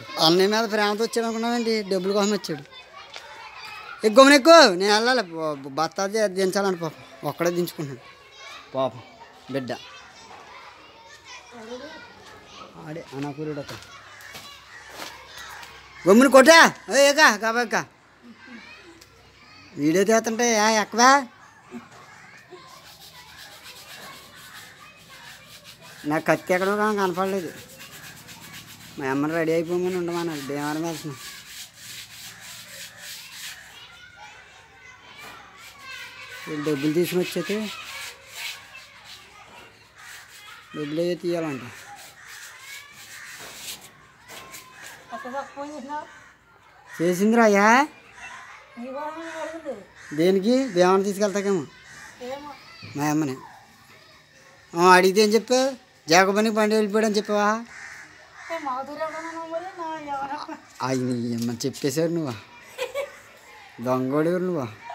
అన్నయ్య మీద ప్రేమతో వచ్చాడు అనుకున్నానండి డబ్బుల కోసం వచ్చాడు ఎక్కువ ఎక్కువ నేను వెళ్ళాలి బ- బత్తా ది- దించాలని పాపం ఒక్కడే దించుకుంటున్నాను పాపం బిడ్డ ఆడే అనకూరుడు ఒక గమ్ముని కొట్టా ఏక కాబక్క వీడియో తీస్తుంటే ఏ ఎక్కవా నాకు కత్తి ఎక్కడో కానీ కనపడలేదు మా అమ్మని రెడీ అయిపోమని ఉండమన్నారు భీమవరం వెళ్తున్నాం వీళ్ళు డబ్బులు తీసుకుని వచ్చాక డబ్బులు అయ్యే తీయాలంట చేసిందిరా అయ్యా దేనికి భీమవరం తీసుకెళ్తాకేమో మా అమ్మని ఆ, అడిగితే ఏం చెప్పావు జాగపనికి బండి వెళ్ళిపోయాడు అని చెప్పావా ఆయన ఏమని చెప్పేశారు నువ్వా దొంగోడు నువ్వా